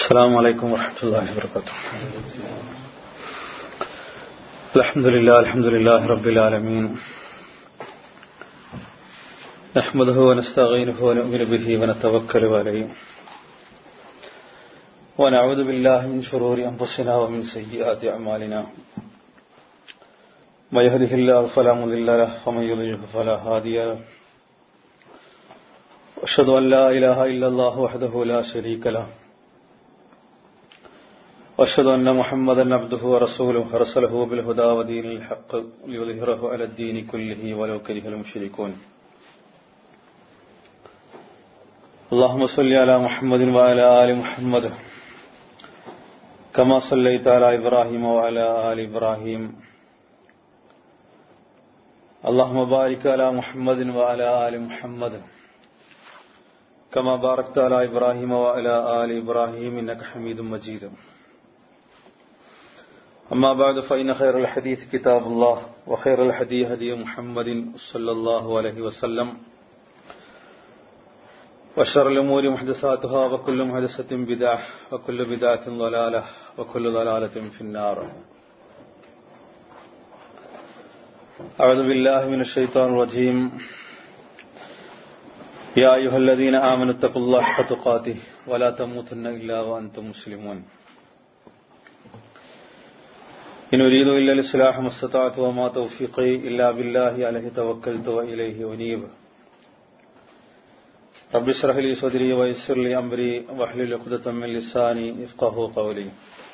السلام عليكم ورحمة الله وبركاته الحمد لله الحمد لله رب العالمين نحمده ونستعينه ونؤمن به ونتوكل عليه ونعوذ بالله من شرور أنفسنا ومن سيئات أعمالنا ما يهده الله فلا مضل له ومن يضلله فلا هادي له أشهد أن لا إله إلا الله وحده لا شريك له وأشهد أن محمدا عبده ورسوله أرسله بالهدى ودين الحق ليظهره على الدين كله ولو كره المشركون اللهم صل على محمد وعلى آل محمد كما صليت على إبراهيم وعلى آل إبراهيم اللهم بارك على محمد وعلى آل محمد كما باركت على إبراهيم وعلى آل إبراهيم إنك حميد مجيد أما بعد فإن خير الحديث كتاب الله وخير الحديث هدي محمد صلى الله عليه وسلم وشر الأمور محدثاتها وكل محدثة بدعة وكل بدعة ضلالة وكل ضلالة في النار أعوذ بالله من الشيطان الرجيم يا أيها الذين آمنوا اتقوا الله حق تقاته ولا تموتن إلا وأنتم مسلمون إن أريد إلا الإصلاح ما استطعت وما توفيقي إلا بالله عليه توكلت وإليه أنيب رب اشرح لي صدري ويسر لي أمري واحلل عقدة من لساني يفقه قولي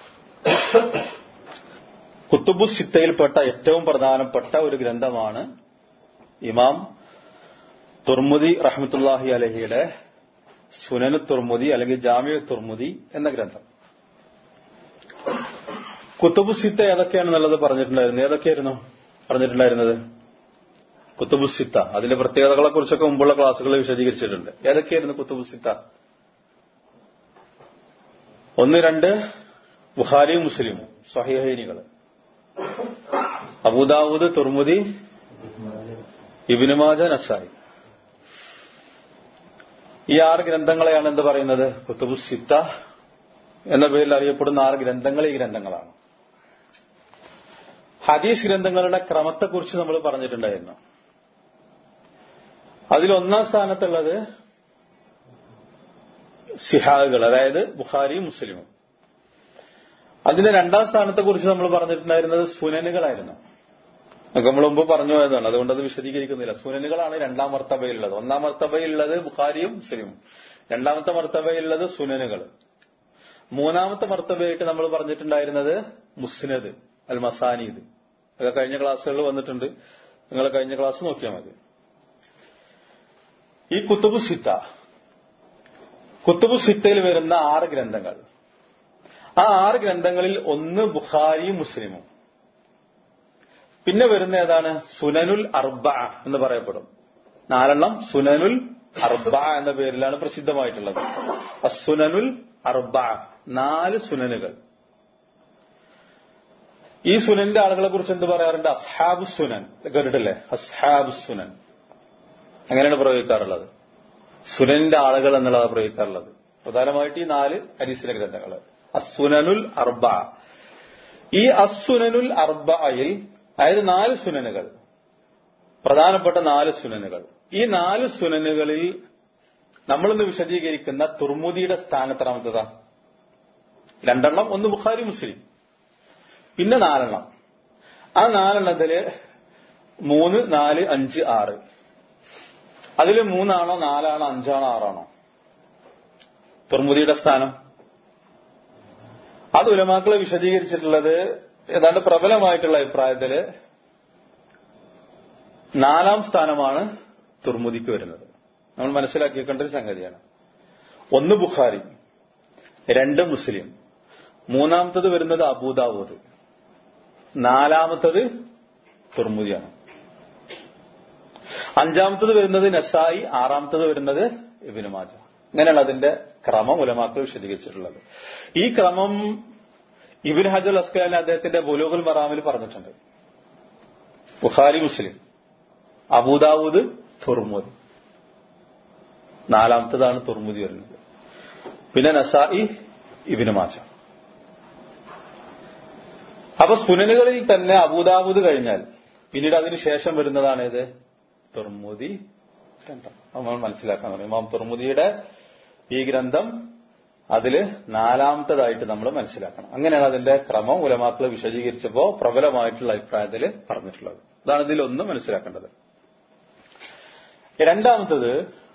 കുത്തുബു സിത്തയിൽപ്പെട്ട ഏറ്റവും പ്രധാനപ്പെട്ട ഒരു ഗ്രന്ഥമാണ് ഇമാം തുർമുദി റഹ്മത്തുല്ലാഹി അലഹിയുടെ സുനനു തുർമുദി അല്ലെങ്കിൽ ജാമ്യ തുർമുദി എന്ന ഗ്രന്ഥം കുത്തുബുസിത്ത ഏതൊക്കെയാണെന്നുള്ളത് പറഞ്ഞിട്ടുണ്ടായിരുന്നു ഏതൊക്കെയായിരുന്നു പറഞ്ഞിട്ടുണ്ടായിരുന്നത് കുത്തുബുസിത്ത അതിന്റെ പ്രത്യേകതകളെ കുറിച്ചൊക്കെ മുമ്പുള്ള ക്ലാസ്സുകളിൽ വിശദീകരിച്ചിട്ടുണ്ട് ഏതൊക്കെയായിരുന്നു കുത്തുബുസിത്ത ഒന്ന് രണ്ട് ബുഹാരിയും മുസ്ലിമും സഹിഹൈനികൾ അബൂദാവൂദ് തുർമുദി ഇബിനുമാജ നസായി ഈ ആറ് ഗ്രന്ഥങ്ങളെയാണ് എന്ത് പറയുന്നത് കുത്തുബുസിത്ത എന്ന പേരിൽ അറിയപ്പെടുന്ന ആറ് ഗ്രന്ഥങ്ങൾ ഈ ഗ്രന്ഥങ്ങളാണ് ഹദീസ് ഗ്രന്ഥങ്ങളുടെ ക്രമത്തെക്കുറിച്ച് നമ്മൾ പറഞ്ഞിട്ടുണ്ടായിരുന്നു അതിൽ ഒന്നാം സ്ഥാനത്തുള്ളത് സിഹാദുകൾ അതായത് ബുഖാരിയും മുസ്ലിമും അതിന്റെ രണ്ടാം സ്ഥാനത്തെക്കുറിച്ച് നമ്മൾ പറഞ്ഞിട്ടുണ്ടായിരുന്നത് സുനനുകളായിരുന്നു നമുക്ക് നമ്മൾ മുമ്പ് പറഞ്ഞു പോയതാണ് അതുകൊണ്ട് അത് വിശദീകരിക്കുന്നില്ല സുനനുകളാണ് രണ്ടാം മർത്തബയിലുള്ളത് ഒന്നാം മർത്തബയിലുള്ളത് ബുഖാരിയും മുസ്ലിമും രണ്ടാമത്തെ മർത്തബയിലുള്ളത് സുനനുകൾ മൂന്നാമത്തെ മർത്തബയായിട്ട് നമ്മൾ പറഞ്ഞിട്ടുണ്ടായിരുന്നത് മുസ്നദ് അൽ മസാനീദ് അതൊക്കെ കഴിഞ്ഞ ക്ലാസ്സുകളിൽ വന്നിട്ടുണ്ട് നിങ്ങൾ കഴിഞ്ഞ ക്ലാസ് നോക്കിയാൽ മതി ഈ കുത്തുബു സിത്ത കുത്തുബു സിത്തയിൽ വരുന്ന ആറ് ഗ്രന്ഥങ്ങൾ ആ ആറ് ഗ്രന്ഥങ്ങളിൽ ഒന്ന് ബുഖാരിയും മുസ്ലിമും പിന്നെ വരുന്ന ഏതാണ് സുനനുൽ അർബ എന്ന് പറയപ്പെടും നാലെണ്ണം സുനനുൽ അർബ എന്ന പേരിലാണ് പ്രസിദ്ധമായിട്ടുള്ളത് അസുനനുൽ അർബ നാല് സുനനുകൾ ഈ സുനന്റെ ആളുകളെ കുറിച്ച് എന്ത് പറയാറുണ്ട് അസ്ഹാബ് സുനൻ കേട്ടിട്ടില്ലേ അസ്ഹാബ് സുനൻ അങ്ങനെയാണ് പ്രയോഗിക്കാറുള്ളത് സുനന്റെ ആളുകൾ എന്നുള്ളതാണ് പ്രയോഗിക്കാറുള്ളത് പ്രധാനമായിട്ട് ഈ നാല് ഹരീസിലെ ഗ്രന്ഥങ്ങൾ അസുനനുൽ അർബ ഈ അസുനനുൽ അർബയിൽ അതായത് നാല് സുനനുകൾ പ്രധാനപ്പെട്ട നാല് സുനനുകൾ ഈ നാല് സുനനുകളിൽ നമ്മളിന്ന് വിശദീകരിക്കുന്ന തുർമുദിയുടെ സ്ഥാനത്രാമത്തതാ രണ്ടെണ്ണം ഒന്ന് ബുഖാരി മുസ്ലിം പിന്നെ നാലെണ്ണം ആ നാലെണ്ണത്തില് മൂന്ന് നാല് അഞ്ച് ആറ് അതിൽ മൂന്നാണോ നാലാണോ അഞ്ചാണോ ആറാണോ തുർമുദിയുടെ സ്ഥാനം അത് ഉലമാക്കളെ വിശദീകരിച്ചിട്ടുള്ളത് ഏതാണ്ട് പ്രബലമായിട്ടുള്ള അഭിപ്രായത്തില് നാലാം സ്ഥാനമാണ് തുർമുദിക്ക് വരുന്നത് നമ്മൾ മനസ്സിലാക്കിയേണ്ട ഒരു സംഗതിയാണ് ഒന്ന് ബുഖാരി രണ്ട് മുസ്ലിം മൂന്നാമത്തത് വരുന്നത് അബൂദാവൂദ് നാലാമത്തത് തുർമുദിയാണ് അഞ്ചാമത്തത് വരുന്നത് നസായി ആറാമത്തത് വരുന്നത് ഇബിനുമാജ ഇങ്ങനെയാണ് അതിന്റെ ക്രമം ഉലമാക്കൾ വിശദീകരിച്ചിട്ടുള്ളത് ഈ ക്രമം ഇബിൻ ഹജുൽ അസ്കലാൻ അദ്ദേഹത്തിന്റെ ബുലൂഖുൽ മറാമിൽ പറഞ്ഞിട്ടുണ്ട് ബുഖാരി മുസ്ലിം അബൂദാവൂദ് തുർമുദ് നാലാമത്തതാണ് തുർമുദി വരുന്നത് പിന്നെ നസായി ഇബിന് മാജ അപ്പൊ സുനനുകളിൽ തന്നെ അബൂദാബുദ് കഴിഞ്ഞാൽ പിന്നീട് അതിന് ശേഷം വരുന്നതാണ് ഏത് തുർമുദി ഗ്രന്ഥം നമ്മൾ മനസ്സിലാക്കാൻ പറയും ഇമാം തുർമുദിയുടെ ഈ ഗ്രന്ഥം അതില് നാലാമത്തതായിട്ട് നമ്മൾ മനസ്സിലാക്കണം അങ്ങനെയാണ് അതിന്റെ ക്രമം ഉലമാക്കൾ വിശദീകരിച്ചപ്പോ പ്രബലമായിട്ടുള്ള അഭിപ്രായത്തിൽ പറഞ്ഞിട്ടുള്ളത് അതാണ് ഇതിൽ ഒന്ന് മനസ്സിലാക്കേണ്ടത് രണ്ടാമത്തത്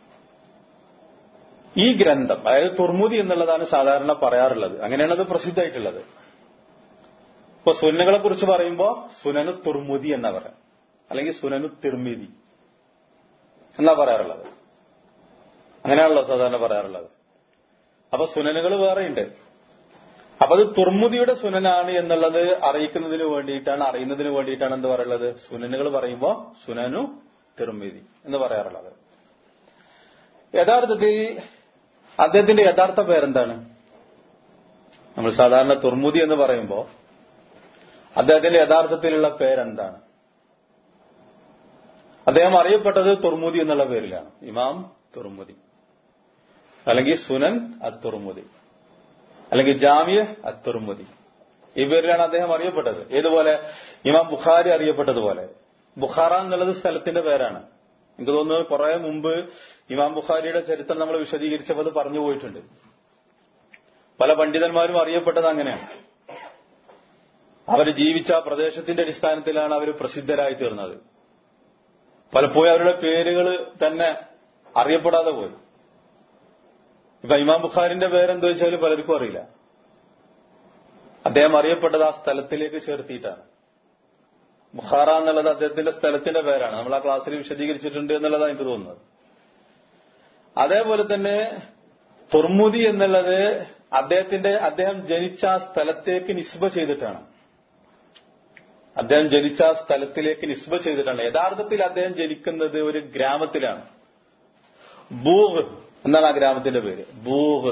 ഈ ഗ്രന്ഥം അതായത് തുർമുദി എന്നുള്ളതാണ് സാധാരണ പറയാറുള്ളത് അങ്ങനെയാണ് അത് പ്രസിദ്ധമായിട്ടുള്ളത് ഇപ്പൊ സുനനുകളെ കുറിച്ച് പറയുമ്പോ സുനനു തുർമുദി എന്നാ പറയാം അല്ലെങ്കിൽ സുനനു തിർമിതി എന്നാ പറയാറുള്ളത് അങ്ങനെയാണല്ലോ സാധാരണ പറയാറുള്ളത് അപ്പൊ സുനനുകൾ വേറെയുണ്ട് അപ്പൊ അത് തുർമുദിയുടെ സുനനാണ് എന്നുള്ളത് അറിയിക്കുന്നതിന് വേണ്ടിയിട്ടാണ് അറിയുന്നതിന് വേണ്ടിയിട്ടാണ് എന്ത് പറയുള്ളത് സുനനുകൾ പറയുമ്പോ സുനനു തിർമിതി എന്ന് പറയാറുള്ളത് യഥാർത്ഥത്തിൽ അദ്ദേഹത്തിന്റെ യഥാർത്ഥ പേരെന്താണ് നമ്മൾ സാധാരണ തുർമുദി എന്ന് പറയുമ്പോ അദ്ദേഹത്തിന്റെ യഥാർത്ഥത്തിലുള്ള പേരെന്താണ് അദ്ദേഹം അറിയപ്പെട്ടത് തുർമുദി എന്നുള്ള പേരിലാണ് ഇമാം തുർമുദി അല്ലെങ്കിൽ സുനൻ അത്തുർമുദി അല്ലെങ്കിൽ ജാമിയ അത്തുർമുദി ഈ പേരിലാണ് അദ്ദേഹം അറിയപ്പെട്ടത് ഏതുപോലെ ഇമാം ബുഖാരി അറിയപ്പെട്ടതുപോലെ ബുഖാറ എന്നുള്ളത് സ്ഥലത്തിന്റെ പേരാണ് എനിക്ക് തോന്നുന്നു കുറെ മുമ്പ് ഇമാം ബുഖാരിയുടെ ചരിത്രം നമ്മൾ വിശദീകരിച്ചപ്പോൾ അത് പറഞ്ഞു പോയിട്ടുണ്ട് പല പണ്ഡിതന്മാരും അറിയപ്പെട്ടത് അങ്ങനെയാണ് അവർ ജീവിച്ച ആ പ്രദേശത്തിന്റെ അടിസ്ഥാനത്തിലാണ് അവർ പ്രസിദ്ധരായി തീർന്നത് പലപ്പോഴും അവരുടെ പേരുകൾ തന്നെ അറിയപ്പെടാതെ പോയി ഇപ്പൊ ഇമാം ബുഖാരിന്റെ പേരെന്താ വെച്ചാൽ പലർക്കും അറിയില്ല അദ്ദേഹം അറിയപ്പെട്ടത് ആ സ്ഥലത്തിലേക്ക് ചേർത്തിയിട്ടാണ് ബുഖാറ എന്നുള്ളത് അദ്ദേഹത്തിന്റെ സ്ഥലത്തിന്റെ പേരാണ് നമ്മൾ ആ ക്ലാസ്സിൽ വിശദീകരിച്ചിട്ടുണ്ട് എന്നുള്ളതാണ് എനിക്ക് തോന്നുന്നത് അതേപോലെ തന്നെ തുർമുദി എന്നുള്ളത് അദ്ദേഹത്തിന്റെ അദ്ദേഹം ജനിച്ച ആ സ്ഥലത്തേക്ക് നിസ്ബ ചെയ്തിട്ടാണ് അദ്ദേഹം ജനിച്ച ആ സ്ഥലത്തിലേക്ക് നിസ്ബ ചെയ്തിട്ടാണ് യഥാർത്ഥത്തിൽ അദ്ദേഹം ജനിക്കുന്നത് ഒരു ഗ്രാമത്തിലാണ് ബൂഹ് എന്നാണ് ആ ഗ്രാമത്തിന്റെ പേര് ബൂഹ്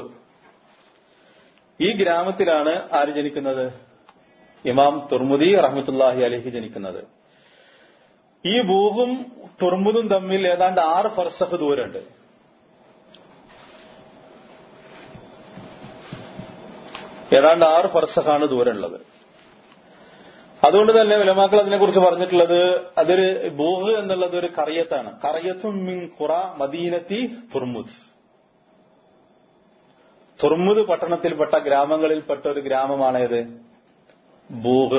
ഈ ഗ്രാമത്തിലാണ് ആര് ജനിക്കുന്നത് ഇമാം തുർമുദി റഹ്മത്തുല്ലാഹി അലഹി ജനിക്കുന്നത് ഈ ബൂഹും തുർമുദും തമ്മിൽ ഏതാണ്ട് ആറ് ഫർസഖ് ദൂരമുണ്ട് ഏതാണ്ട് ആറ് ഫർസഖാണ് ദൂരമുള്ളത് അതുകൊണ്ട് തന്നെ വിലമാക്കൾ അതിനെക്കുറിച്ച് പറഞ്ഞിട്ടുള്ളത് അതൊരു ബൂഹ് എന്നുള്ളത് ഒരു കറിയത്താണ് കറിയത്തും മിൻ ഖുറ മദീനത്തി തുർമുദ് തുർമുദ് പട്ടണത്തിൽപ്പെട്ട ഗ്രാമങ്ങളിൽപ്പെട്ട ഒരു ഗ്രാമമാണേത് ബൂഹ്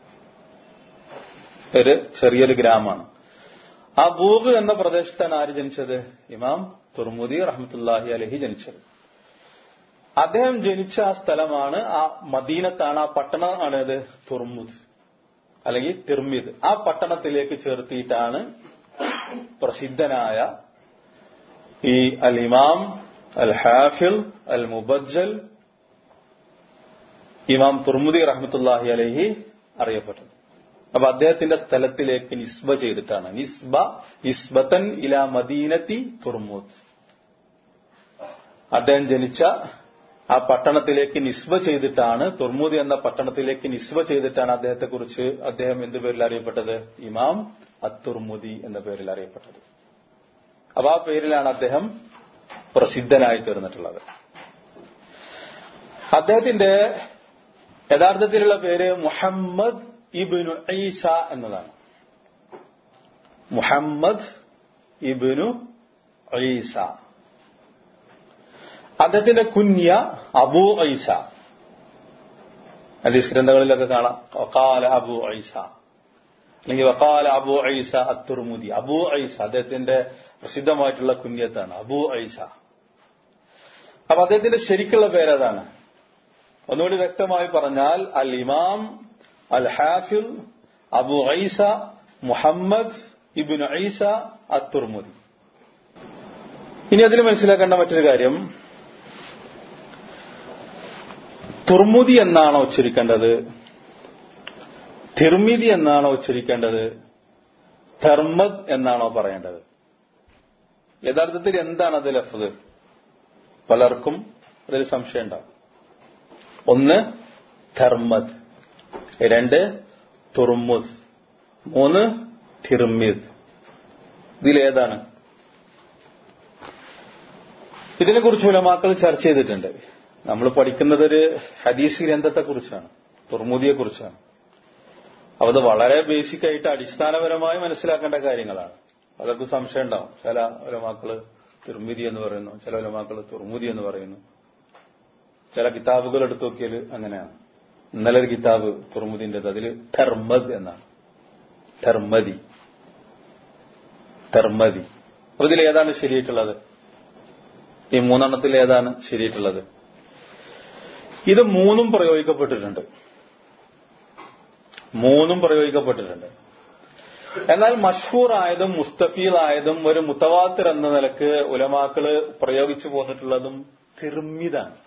ഒരു ചെറിയൊരു ഗ്രാമമാണ് ആ ബൂഹ് എന്ന പ്രദേശത്താണ് ആര് ജനിച്ചത് ഇമാം തുർമുദി റഹ്മത്തുല്ലാഹി അലഹി ജനിച്ചത് അദ്ദേഹം ജനിച്ച ആ സ്ഥലമാണ് ആ മദീനത്താണ് ആ പട്ടണമാണ് ഇത് തുർമുദ് അല്ലെങ്കിൽ തിർമിദ് ആ പട്ടണത്തിലേക്ക് ചേർത്തിയിട്ടാണ് പ്രസിദ്ധനായ ഈ അൽ ഇമാം അൽ ഹാഫിൽ അൽ മുബജ്ജൽ ഇമാം തുർമുദി റഹ്മത്തുല്ലാഹി അലഹി അറിയപ്പെട്ടത് അപ്പൊ അദ്ദേഹത്തിന്റെ സ്ഥലത്തിലേക്ക് നിസ്ബ ചെയ്തിട്ടാണ് നിസ്ബ നിസ്ബത്തൻ ഇല മദീനത്തി തുർമുദ് അദ്ദേഹം ജനിച്ച ആ പട്ടണത്തിലേക്ക് നിസ്ബ ചെയ്തിട്ടാണ് തുർമുദി എന്ന പട്ടണത്തിലേക്ക് നിസ്ബ ചെയ്തിട്ടാണ് അദ്ദേഹത്തെക്കുറിച്ച് അദ്ദേഹം എന്ത് പേരിൽ അറിയപ്പെട്ടത് ഇമാം അത്തുർമുദി എന്ന പേരിൽ അറിയപ്പെട്ടത് അപ്പൊ ആ പേരിലാണ് അദ്ദേഹം പ്രസിദ്ധനായി തീർന്നിട്ടുള്ളത് അദ്ദേഹത്തിന്റെ യഥാർത്ഥത്തിലുള്ള പേര് മുഹമ്മദ് ഇബിനു ഈസ എന്നതാണ് മുഹമ്മദ് ഇബിനു ഈസ അദ്ദേഹത്തിന്റെ കുഞ്ഞ അബു ഐസ ഹദീസ് ഗ്രന്ഥങ്ങളിലൊക്കെ കാണാം വക്കാല അബു ഐസ അല്ലെങ്കിൽ വക്കാല അബു ഐസ അത്തുർമുദി അബു ഐസ അദ്ദേഹത്തിന്റെ പ്രസിദ്ധമായിട്ടുള്ള കുഞ്ഞത്താണ് അബു ഐസ അപ്പൊ അദ്ദേഹത്തിന്റെ ശരിക്കുള്ള പേരതാണ് ഒന്നുകൂടി വ്യക്തമായി പറഞ്ഞാൽ അൽ ഇമാം അൽ ഹാഫിൽ അബു ഐസ മുഹമ്മദ് ഇബിൻ ഐസ അത്തുർമുദി ഇനി അതിൽ മനസ്സിലാക്കേണ്ട മറ്റൊരു കാര്യം തുർമുദി എന്നാണോ ഉച്ചരിക്കേണ്ടത് തിർമിതി എന്നാണോ ഉച്ചരിക്കേണ്ടത് ധർമ്മദ് എന്നാണോ പറയേണ്ടത് യഥാർത്ഥത്തിൽ എന്താണ് അത് ലഫ്ത് പലർക്കും അതിൽ സംശയം ഉണ്ടാവും ഒന്ന് ധർമ്മദ് രണ്ട് തുർമുദ് മൂന്ന് തിർമിദ് ഇതിലേതാണ് ഇതിനെക്കുറിച്ച് ഉലമാക്കൾ ചർച്ച ചെയ്തിട്ടുണ്ട് നമ്മൾ പഠിക്കുന്നത് ഒരു ഹദീസ് ഗ്രന്ഥത്തെ കുറിച്ചാണ് തുർമുദിയെ കുറിച്ചാണ് അപ്പൊ അത് വളരെ ബേസിക് ആയിട്ട് അടിസ്ഥാനപരമായി മനസ്സിലാക്കേണ്ട കാര്യങ്ങളാണ് പലർക്കും സംശയം ഉണ്ടാവും ചില ഒലമാക്കള് തിർമിതി എന്ന് പറയുന്നു ചില ഒലമാക്കള് തുർമുദി എന്ന് പറയുന്നു ചില കിതാബുകൾ എടുത്തു നോക്കിയാൽ അങ്ങനെയാണ് ഇന്നലെ ഒരു കിതാബ് തുർമുദിന്റേത് അതിൽ ധർമ്മദ് എന്നാണ് ധർമ്മതി ധർമ്മതി അപ്പൊ ഇതിൽ ഏതാണ് ശരിയായിട്ടുള്ളത് ഈ മൂന്നെണ്ണത്തിൽ ഏതാണ് ശരിയായിട്ടുള്ളത് ഇത് മൂന്നും പ്രയോഗിക്കപ്പെട്ടിട്ടുണ്ട് മൂന്നും പ്രയോഗിക്കപ്പെട്ടിട്ടുണ്ട് എന്നാൽ മഷൂർ ആയതും മുസ്തഫീൽ ആയതും ഒരു മുത്തവാത്തിർ എന്ന നിലക്ക് ഉലമാക്കള് പ്രയോഗിച്ചു പോന്നിട്ടുള്ളതും തിർമിതാണ്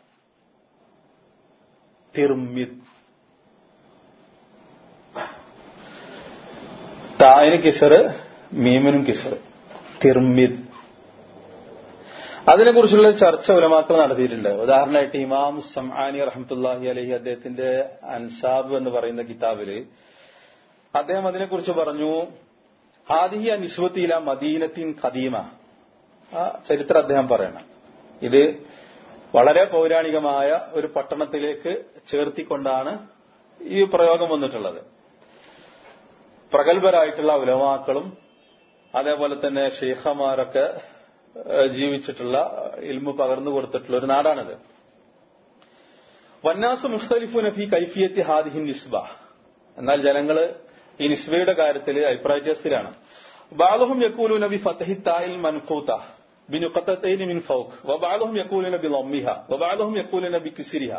തിർമിദ് തായന് കിസറ് മീമിനും കിസറ് തിർമിദ് അതിനെക്കുറിച്ചുള്ള ചർച്ച ഉലമാക്കൾ നടത്തിയിട്ടുണ്ട് ഉദാഹരണമായിട്ട് ഇമാം സംആാനി റഹമത്തുല്ലാഹി അലഹി അദ്ദേഹത്തിന്റെ അൻസാബ് എന്ന് പറയുന്ന കിതാബില് അദ്ദേഹം അതിനെക്കുറിച്ച് പറഞ്ഞു ഹാദിഹി നിസ്വത്തിയില മദീനത്തിൻ ഖദീമ ആ ചരിത്രം അദ്ദേഹം പറയണം ഇത് വളരെ പൗരാണികമായ ഒരു പട്ടണത്തിലേക്ക് ചേർത്തിക്കൊണ്ടാണ് ഈ പ്രയോഗം വന്നിട്ടുള്ളത് പ്രഗത്ഭരായിട്ടുള്ള ഉലമാക്കളും അതേപോലെ തന്നെ ഷെയ്ഖമാരൊക്കെ ജീവിച്ചിട്ടുള്ള ഇൽമു പകർന്നു കൊടുത്തിട്ടുള്ള ഒരു നാടാണിത് വന്നാസ് മുഖ്തലിഫു നഫി കൈഫിയത്തി ഹാദിഹിൻ നിസ്ബ എന്നാൽ ജനങ്ങള് ഈ നിസ്ബയുടെ കാര്യത്തിൽ അഭിപ്രായത്തിലാണ് ബാലഹും യക്കൂലു നബി ഫത്തഹി തായിൽ മൻകൂത്ത ബിനുഖത്തൈനി മിൻ ഫൗഖ് വബാലഹും യക്കൂലു നബി ലമ്മിഹ വബാലഹും യക്കൂലു നബി കിസിരിഹ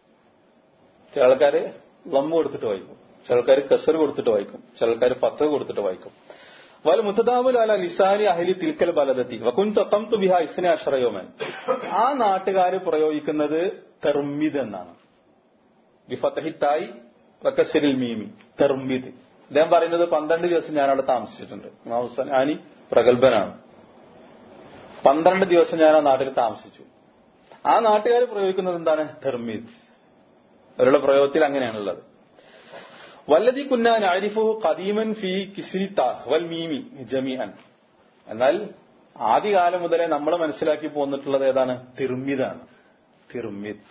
ചില ആൾക്കാര് ലമ്മ് കൊടുത്തിട്ട് വായിക്കും ചില ആൾക്കാർ കസർ കൊടുത്തിട്ട് വായിക്കും ചില ആൾക്കാർ ഫത്ത് കൊടുത്തിട്ട് വായിക്കും വൽ മുത്തദാവുൽ അല ലിസാനി അഹലി തിൽക്കൽ ബലദത്തി വകുൻ തഖംതു ബിഹ ഇസ്ന അഷറയോമൻ ആ നാട്ടുകാർ പ്രയോഗിക്കുന്നത് തെർമിദ് എന്നാണ് ബിഫത്തഹിത്തായി വക്കസരിൽ മീമി തെർമിദ് അദ്ദേഹം പറയുന്നത് പന്ത്രണ്ട് ദിവസം ഞാൻ അവിടെ താമസിച്ചിട്ടുണ്ട് ആനി പ്രഗത്ഭനാണ് പന്ത്രണ്ട് ദിവസം ഞാൻ ആ നാട്ടിൽ താമസിച്ചു ആ നാട്ടുകാർ പ്രയോഗിക്കുന്നത് എന്താണ് തെർമിദ് അവരുടെ പ്രയോഗത്തിൽ അങ്ങനെയാണുള്ളത് വല്ലതി കുന്നാൻ ആരിഫു ഖദീമൻ ഫി കിസ്രിത്ത വൽ മീമി ജമീഅൻ എന്നാൽ ആദ്യകാലം മുതലേ നമ്മൾ മനസ്സിലാക്കി പോന്നിട്ടുള്ളത് ഏതാണ് തിർമിതാണ് തിർമിദ്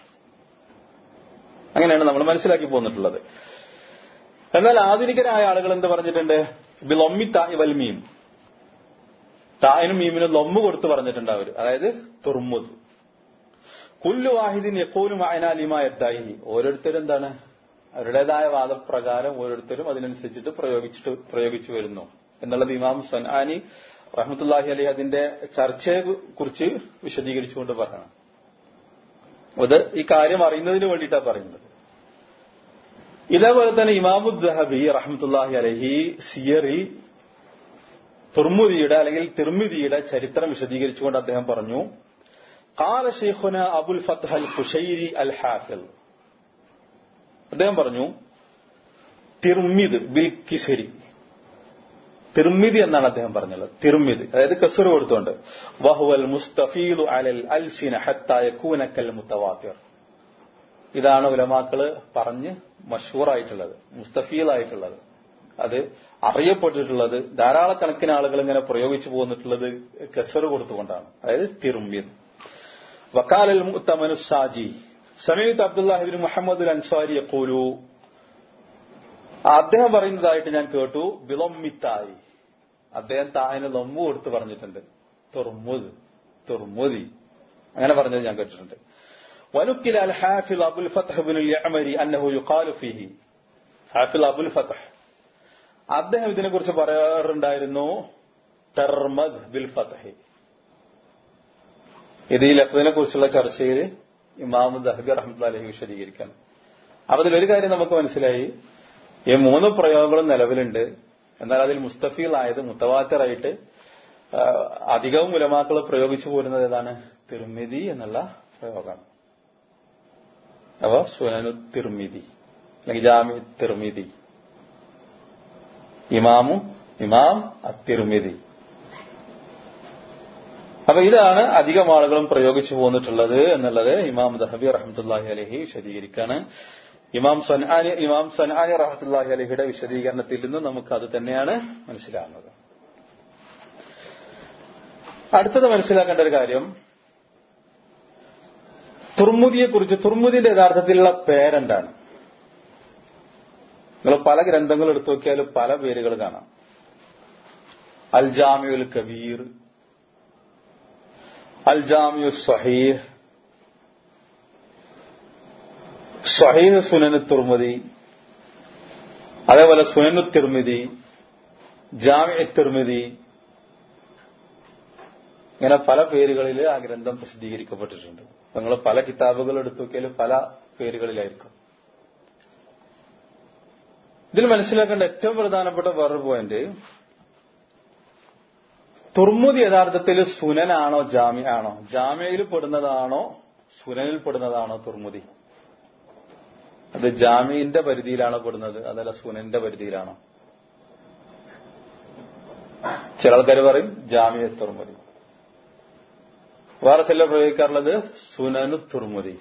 അങ്ങനെയാണ് നമ്മൾ മനസ്സിലാക്കി പോന്നിട്ടുള്ളത് എന്നാൽ ആധുനികരായ ആളുകൾ എന്ത് പറഞ്ഞിട്ടുണ്ട് ബിലൊമ്മി തായ് വൽ മീം തായനും മീമിനും ലൊമ്മ് കൊടുത്ത് പറഞ്ഞിട്ടുണ്ട് അവർ അതായത് തുർമുദ് കുല്ലു വാഹിദിൻ എക്കോലും അയനാലിമായത്തായി ഓരോരുത്തരും എന്താണ് അവരുടേതായ വാദപ്രകാരം ഓരോരുത്തരും അതിനനുസരിച്ചിട്ട് പ്രയോഗിച്ചിട്ട് പ്രയോഗിച്ചു വരുന്നു എന്നുള്ളത് ഇമാം സൻആനി റഹ്മത്തുല്ലാഹി അലി അതിന്റെ ചർച്ചയെ കുറിച്ച് വിശദീകരിച്ചുകൊണ്ട് പറയണം അത് ഈ കാര്യം അറിയുന്നതിന് വേണ്ടിയിട്ടാണ് പറയുന്നത് ഇതേപോലെ തന്നെ ഇമാമുദ്ദഹബി റഹ്മത്തുല്ലാഹി അലഹി സിയറിൽ തുർമുദിയുടെ അല്ലെങ്കിൽ തിർമിദിയുടെ ചരിത്രം വിശദീകരിച്ചുകൊണ്ട് അദ്ദേഹം പറഞ്ഞു കാല ഷെയ്ഖുന അബുൽ ഫത്ത് അൽ ഖുഷൈരി അൽ ഹാഫിൽ അദ്ദേഹം പറഞ്ഞു തിർമിദ് ബിൽ കിസരി തിർമിദി എന്നാണ് അദ്ദേഹം പറഞ്ഞത് തിർമിദ് അതായത് കസുർ കൊടുത്തുകൊണ്ട് വഹുവൽ മുസ്തഫീദു അലൽ അൽസിന ഹത്തായക്കൂനക്കൽ മുത്തവാത്തിർ ഇതാണ് ഉലമാക്കള് പറഞ്ഞ് മഷൂറായിട്ടുള്ളത് മുസ്തഫീലായിട്ടുള്ളത് അത് അറിയപ്പെട്ടിട്ടുള്ളത് ധാരാളക്കണക്കിന് ആളുകൾ ഇങ്ങനെ പ്രയോഗിച്ചു പോന്നിട്ടുള്ളത് കസർ കൊടുത്തുകൊണ്ടാണ് അതായത് തിർമിദ് വക്കാലൽ മുത്തമനു സാജി സമീത്ത് അബ്ദുല്ലാഹിബിൻ മുഹമ്മദ് അൻസാരി യക്കൂലു അദ്ദേഹം പറയുന്നതായിട്ട് ഞാൻ കേട്ടു ബിലൊമ്മിത്തായി അദ്ദേഹം തായന് ലൊമ്മു കൊടുത്ത് പറഞ്ഞിട്ടുണ്ട് തുർമുദ് തുർമുദി അങ്ങനെ പറഞ്ഞത് ഞാൻ കേട്ടിട്ടുണ്ട് വനുക്കിൽ അൽ ഹാഫിൽ അബുൽ ഫത്തഹ് ബിൻ യമരി അന്നഹു യുഖാലു ഫിഹി ഹാഫിൽ അബുൽ ഫത്തഹ് അദ്ദേഹം ഇതിനെക്കുറിച്ച് പറയാറുണ്ടായിരുന്നു തെർമദ് ബിൽ ഫത്തഹി ഇത് ഈ ലഫ്ദിനെ കുറിച്ചുള്ള ചർച്ചയിൽ ഇമാം ദഹബി റഹ്മത്ത് അലഹി വിശദീകരിക്കാൻ അപ്പൊ അതിലൊരു കാര്യം നമുക്ക് മനസ്സിലായി ഈ മൂന്ന് പ്രയോഗങ്ങളും നിലവിലുണ്ട് എന്നാൽ അതിൽ മുസ്തഫീലായത് മുത്തവാത്തറായിട്ട് അധികവും ഉലമാക്കൾ പ്രയോഗിച്ചു പോരുന്നത് ഏതാണ് തിർമിതി എന്നുള്ള പ്രയോഗമാണ് അവ സുനനു തിർമിതി അല്ലെങ്കിൽ ജാമി തിർമിതി ഇമാമു ഇമാം അത്തിർമിതി അപ്പൊ ഇതാണ് അധികം ആളുകളും പ്രയോഗിച്ചു പോന്നിട്ടുള്ളത് എന്നുള്ളത് ഇമാം ദഹബി റഹമത്തുല്ലാഹി അലഹി വിശദീകരിക്കാണ് ഇമാം സൻആാനി ഇമാം സൻആാനി റഹമത്തുല്ലാഹി അലഹിയുടെ വിശദീകരണത്തിൽ നിന്ന് നമുക്ക് അത് തന്നെയാണ് മനസ്സിലാകുന്നത് അടുത്തത് മനസ്സിലാക്കേണ്ട ഒരു കാര്യം തുർമുദിയെ കുറിച്ച് തുർമുദിന്റെ യഥാർത്ഥത്തിലുള്ള പേരെന്താണ് നിങ്ങൾ പല ഗ്രന്ഥങ്ങൾ എടുത്തു നോക്കിയാൽ പല പേരുകൾ കാണാം അൽ ജാമിയുൽ കബീർ അൽ ജാമിയു സഹീഹ് സഹീഹ് സുനന് തുർമുദി അതേപോലെ സുനനു തിർമിതി ജാമ്യ തിർമിതി ഇങ്ങനെ പല പേരുകളിൽ ആ ഗ്രന്ഥം പ്രസിദ്ധീകരിക്കപ്പെട്ടിട്ടുണ്ട് നിങ്ങൾ പല കിതാബുകൾ എടുത്തു നോക്കിയാൽ പല പേരുകളിലായിരിക്കും ഇതിൽ മനസ്സിലാക്കേണ്ട ഏറ്റവും പ്രധാനപ്പെട്ട വേറൊരു പോയിന്റ് തുർമുദി യഥാർത്ഥത്തിൽ സുനനാണോ ജാമ്യ ആണോ ജാമ്യയിൽ പെടുന്നതാണോ സുനനിൽ പെടുന്നതാണോ തുർമുദി അത് ജാമ്യന്റെ പരിധിയിലാണോ പെടുന്നത് അതല്ല സുനന്റെ പരിധിയിലാണോ ചില ആൾക്കാർ പറയും ജാമ്യ തുർമുദി വേറെ ചില പ്രയോഗിക്കാറുള്ളത് സുനനു തുർമുദി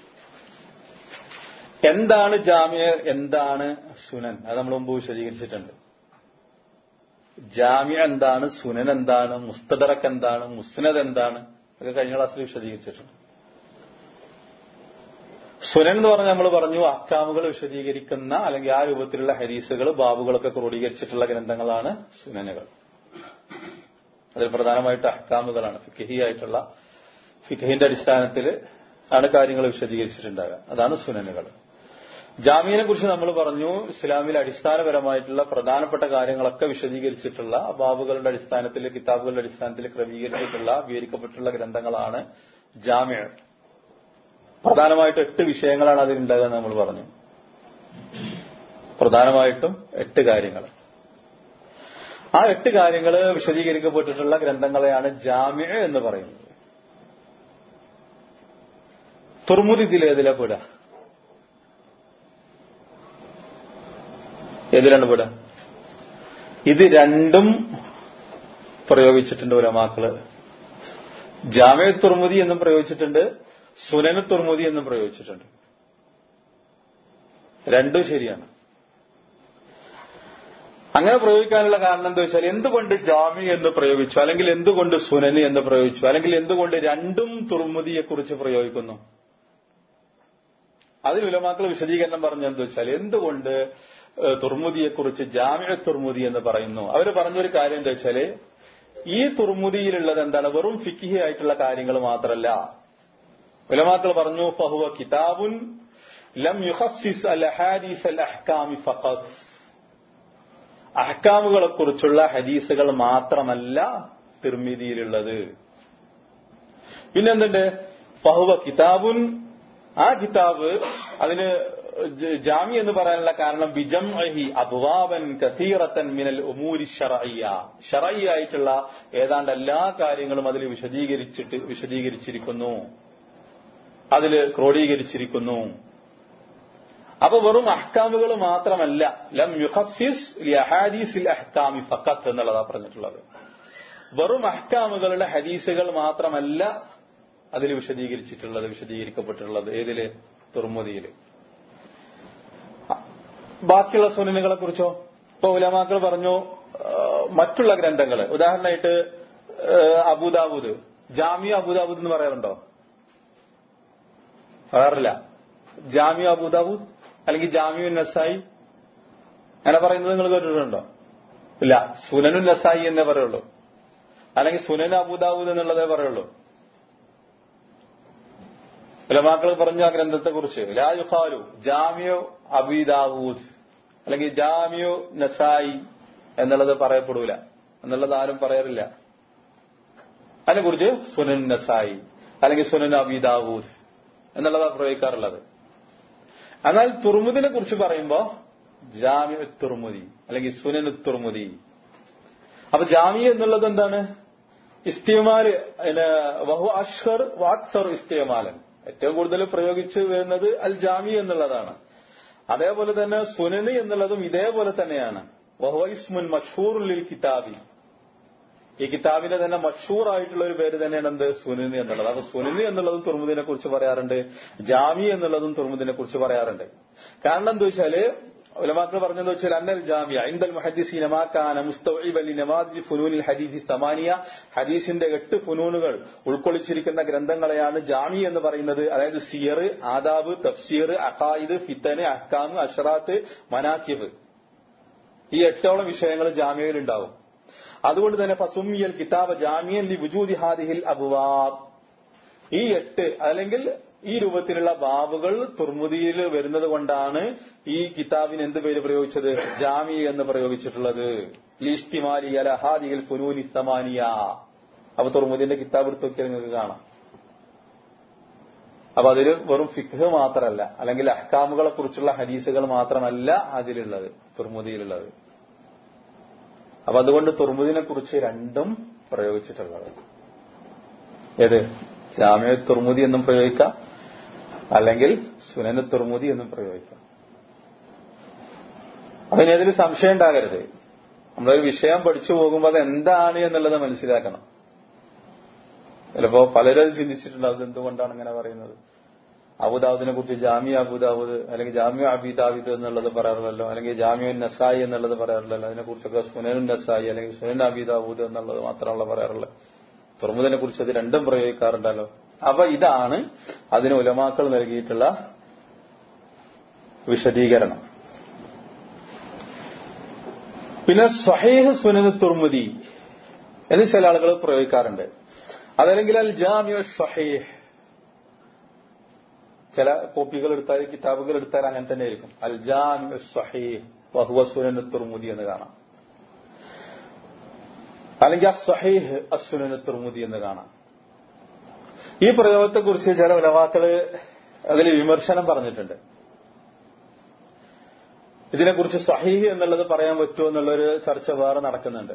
എന്താണ് ജാമ്യ എന്താണ് സുനൻ അത് നമ്മൾ മുമ്പ് വിശദീകരിച്ചിട്ടുണ്ട് ജാമ്യ എന്താണ് സുനൻ എന്താണ് മുസ്തദറക്ക് എന്താണ് മുസ്നദ് എന്താണ് ഒക്കെ കഴിഞ്ഞ ക്ലാസ്സിൽ വിശദീകരിച്ചിട്ടുണ്ട് സുനൻ എന്ന് പറഞ്ഞാൽ നമ്മൾ പറഞ്ഞു അക്കാമുകൾ വിശദീകരിക്കുന്ന അല്ലെങ്കിൽ ആ രൂപത്തിലുള്ള ഹരീസുകൾ ബാബുകളൊക്കെ ക്രോഡീകരിച്ചിട്ടുള്ള ഗ്രന്ഥങ്ങളാണ് സുനനുകൾ അതിൽ പ്രധാനമായിട്ട് അഹ്കാമുകളാണ് ഫിഖഹി ആയിട്ടുള്ള ഫിഖഹിന്റെ അടിസ്ഥാനത്തിൽ ആണ് കാര്യങ്ങൾ വിശദീകരിച്ചിട്ടുണ്ടാകുക അതാണ് സുനനുകൾ ജാമീനെ കുറിച്ച് നമ്മൾ പറഞ്ഞു ഇസ്ലാമിൽ അടിസ്ഥാനപരമായിട്ടുള്ള പ്രധാനപ്പെട്ട കാര്യങ്ങളൊക്കെ വിശദീകരിച്ചിട്ടുള്ള ബാബുകളുടെ അടിസ്ഥാനത്തിൽ കിതാബുകളുടെ അടിസ്ഥാനത്തിൽ ക്രമീകരിച്ചിട്ടുള്ള വിവരിക്കപ്പെട്ടുള്ള ഗ്രന്ഥങ്ങളാണ് ജാമ്യ പ്രധാനമായിട്ട് എട്ട് വിഷയങ്ങളാണ് അതിലുണ്ടാകുക എന്ന് നമ്മൾ പറഞ്ഞു പ്രധാനമായിട്ടും എട്ട് കാര്യങ്ങൾ ആ എട്ട് കാര്യങ്ങൾ വിശദീകരിക്കപ്പെട്ടിട്ടുള്ള ഗ്രന്ഥങ്ങളെയാണ് ജാമ്യ എന്ന് പറയുന്നത് തുർമുദി ഇതിൽ ഏതിലാ പെടുക ഏതിലാണ് പെടുക ഇത് രണ്ടും പ്രയോഗിച്ചിട്ടുണ്ട് ഉലമാക്കള് ജാമ്യ തുർമുദി എന്നും പ്രയോഗിച്ചിട്ടുണ്ട് സുനന തുർമുദി എന്നും പ്രയോഗിച്ചിട്ടുണ്ട് രണ്ടും ശരിയാണ് അങ്ങനെ പ്രയോഗിക്കാനുള്ള കാരണം എന്താ വെച്ചാൽ എന്തുകൊണ്ട് ജാമി എന്ന് പ്രയോഗിച്ചു അല്ലെങ്കിൽ എന്തുകൊണ്ട് സുനനി എന്ന് പ്രയോഗിച്ചു അല്ലെങ്കിൽ എന്തുകൊണ്ട് രണ്ടും തുർമുദിയെക്കുറിച്ച് പ്രയോഗിക്കുന്നു അതിൽ ഉലമാക്കൾ വിശദീകരണം പറഞ്ഞ എന്താ വെച്ചാൽ എന്തുകൊണ്ട് തുർമുദിയെക്കുറിച്ച് ജാമ്യ തുർമുദി എന്ന് പറയുന്നു അവർ പറഞ്ഞൊരു കാര്യം എന്താ വെച്ചാല് ഈ തുർമുദിയിലുള്ളത് എന്താണ് വെറും ഫിക്കിഹി ആയിട്ടുള്ള കാര്യങ്ങൾ മാത്രമല്ല ഉലമാക്കൾ പറഞ്ഞു ഫഹുവ കിതാബുൻ ലം യുഹസിസ് അൽ ഹാദീസ് അൽ അഹ്കാമി ഫഖത്ത് അഹ്കാമുകളെ കുറിച്ചുള്ള ഹദീസുകൾ മാത്രമല്ല തിർമിതിയിലുള്ളത് പിന്നെന്തുണ്ട് ഫഹുവ കിതാബുൻ ആ കിതാബ് അതിന് ജാമി എന്ന് പറയാനുള്ള കാരണം ബിജം അഹി അബ്വാബൻ കസീറത്തൻ മിനൽ ഉമൂരി ഷറയ്യ ഷറയ്യായിട്ടുള്ള ഏതാണ്ട് എല്ലാ കാര്യങ്ങളും അതിൽ വിശദീകരിച്ചിട്ട് വിശദീകരിച്ചിരിക്കുന്നു അതിൽ ക്രോഡീകരിച്ചിരിക്കുന്നു അപ്പൊ വെറും അഹ്കാമുകൾ മാത്രമല്ല ലം യുഹസിസ് അഹാദീസിൽ അഹ്കാമി ഫക്കത്ത് എന്നുള്ളതാ പറഞ്ഞിട്ടുള്ളത് വെറും അഹ്കാമുകളുടെ ഹദീസുകൾ മാത്രമല്ല അതിൽ വിശദീകരിച്ചിട്ടുള്ളത് വിശദീകരിക്കപ്പെട്ടിട്ടുള്ളത് ഏതില് തുർമുദിയില് ബാക്കിയുള്ള സുനനുകളെ കുറിച്ചോ ഇപ്പൊ ഉലമാക്കൾ പറഞ്ഞു മറ്റുള്ള ഗ്രന്ഥങ്ങൾ ഉദാഹരണമായിട്ട് അബുദാബുദ് ജാമിയ അബുദാബുദ് എന്ന് പറയാറുണ്ടോ പറയാറില്ല ജാമിയ അബുദാബുദ് അല്ലെങ്കിൽ ജാമിയു നസായി അങ്ങനെ പറയുന്നത് നിങ്ങൾ കേട്ടിട്ടുണ്ടോ ഇല്ല സുനനു നസായി എന്നേ പറയുള്ളൂ അല്ലെങ്കിൽ സുനൻ അബുദാബുദ് എന്നുള്ളതേ പറയുള്ളൂ ഉലമാക്കൾ പറഞ്ഞു ആ ഗ്രന്ഥത്തെ കുറിച്ച് ലാ യുഖാലു ജാമിയോ അബിദാവൂദ് അല്ലെങ്കിൽ ജാമിയോ നസായി എന്നുള്ളത് പറയപ്പെടൂല എന്നുള്ളത് ആരും പറയാറില്ല അതിനെക്കുറിച്ച് സുനൻ നസായി അല്ലെങ്കിൽ സുനൻ അബിദാവൂദ് എന്നുള്ളതാണ് പ്രയോഗിക്കാറുള്ളത് എന്നാൽ തുർമുദിനെ കുറിച്ച് പറയുമ്പോ ജാമ്യ തുർമുദി അല്ലെങ്കിൽ സുനനു തുർമുദി അപ്പൊ ജാമ്യ എന്നുള്ളത് എന്താണ് ഇസ്തിമാല് വഹു അഷ്ഹർ വാക്സർ ഇസ്തിമാലൻ ഏറ്റവും കൂടുതൽ പ്രയോഗിച്ചു വരുന്നത് അൽ ജാമി എന്നുള്ളതാണ് അതേപോലെ തന്നെ സുനന് എന്നുള്ളതും ഇതേപോലെ തന്നെയാണ് വഹുസ്മുൻ മഷൂറുൽ കിതാബി ഈ കിതാബിന്റെ തന്നെ മഷൂർ ആയിട്ടുള്ള ഒരു പേര് തന്നെയാണ് എന്ത് സുനന് എന്നുള്ളത് അപ്പൊ സുനന് എന്നുള്ളതും തുർമുദിനെ കുറിച്ച് പറയാറുണ്ട് ജാമി എന്നുള്ളതും തുർമുദിനെ കുറിച്ച് പറയാറുണ്ട് കാരണം എന്താ വെച്ചാല് ഉലമാക്കൾ പറഞ്ഞത് വെച്ചാൽ അന്നൽ ജാമിയ ഇന്ദൽ മുഹദ്ദിസീന മാ കാന മുസ്തവഇബൻ ലിനവാദിജ് ഫുനൂനിൽ ഹദീസി സമാനിയ ഹദീസിന്റെ എട്ട് ഫുനൂനുകൾ ഉൾക്കൊള്ളിച്ചിരിക്കുന്ന ഗ്രന്ഥങ്ങളെയാണ് ജാമി എന്ന് പറയുന്നത് അതായത് സിയർ ആദാബ് തഫ്സീർ അഖായിദ് ഫിത്തന് അഹ്കാമ് അഷറാത്ത് മനാക്കിബ് ഈ എട്ടോളം വിഷയങ്ങൾ ജാമ്യയിൽ ഉണ്ടാവും അതുകൊണ്ട് തന്നെ ഫസുമിയൽ കിതാബ് ജാമിയൻ ലി വുജൂദി ഹാദിഹിൽ അബുവാബ് ഈ എട്ട് അല്ലെങ്കിൽ ഈ രൂപത്തിലുള്ള ബാബുകൾ തുർമുദിയിൽ വരുന്നത് കൊണ്ടാണ് ഈ കിതാബിന് എന്ത് പേര് പ്രയോഗിച്ചത് ജാമി എന്ന് പ്രയോഗിച്ചിട്ടുള്ളത് ലിഷ്തിമാലി അല ഹാദിഹിൽ ഫുനൂനി സമാനിയ അപ്പൊ തുർമുദിന്റെ കിതാബ് എടുത്ത് നോക്കിയാൽ നിങ്ങൾക്ക് കാണാം അപ്പൊ അതിൽ വെറും ഫിഖ് മാത്രമല്ല അല്ലെങ്കിൽ അഹ്കാമുകളെ കുറിച്ചുള്ള ഹദീസുകൾ മാത്രമല്ല അതിലുള്ളത് തുർമുദിയിലുള്ളത് അപ്പൊ അതുകൊണ്ട് തുർമുദിനെ കുറിച്ച് രണ്ടും പ്രയോഗിച്ചിട്ടുള്ളത് ഏത് ജാമ്യ തുർമുദി എന്നും പ്രയോഗിക്കാം അല്ലെങ്കിൽ സുനന തുർമുദി എന്നും പ്രയോഗിക്കാം അപ്പൊ ഇനി അതിൽ സംശയം ഉണ്ടാകരുത് നമ്മളൊരു വിഷയം പഠിച്ചു പോകുമ്പോൾ അത് എന്താണ് എന്നുള്ളത് മനസ്സിലാക്കണം ചിലപ്പോ പലരും അത് ചിന്തിച്ചിട്ടുണ്ട് അത് എന്തുകൊണ്ടാണ് ഇങ്ങനെ പറയുന്നത് അബുദാബുദിനെ കുറിച്ച് ജാമ്യ അബുദാബുദ് അല്ലെങ്കിൽ ജാമ്യ അബിദാബിദ് എന്നുള്ളത് പറയാറില്ലല്ലോ അല്ലെങ്കിൽ ജാമ്യ നസായി എന്നുള്ളത് പറയാറില്ലല്ലോ അതിനെക്കുറിച്ചൊക്കെ സുനനു നസായി അല്ലെങ്കിൽ സുനൻ അബിദാബുദ് എന്നുള്ളത് മാത്രമല്ല പറയാറുള്ളത് തുറമുദിനെ കുറിച്ച് അത് രണ്ടും പ്രയോഗിക്കാറുണ്ടല്ലോ അപ്പൊ ഇതാണ് അതിന് ഉലമാക്കൾ നൽകിയിട്ടുള്ള വിശദീകരണം പിന്നെ സ്വഹേഹ് സുനന് തുർമുദി എന്ന് ചില ആളുകൾ പ്രയോഗിക്കാറുണ്ട് അതല്ലെങ്കിൽ അൽ ജാമ്യ സ്വഹേഹ് ചില കോപ്പികൾ എടുത്താൽ കിതാബുകൾ എടുത്താൽ അങ്ങനെ തന്നെ ആയിരിക്കും അൽ ജാമ്യ സ്വഹേഹ് വഹുവ സുനന് തുർമുദി എന്ന് കാണാം അല്ലെങ്കിൽ അസ്വഹീഹ് അസുനന് തുർമുദി എന്ന് കാണാം ഈ പ്രയോഗത്തെക്കുറിച്ച് ചില ഉലവാക്കള് അതിൽ വിമർശനം പറഞ്ഞിട്ടുണ്ട് ഇതിനെക്കുറിച്ച് സഹീഹ് എന്നുള്ളത് പറയാൻ പറ്റുമോ എന്നുള്ളൊരു ചർച്ച വേറെ നടക്കുന്നുണ്ട്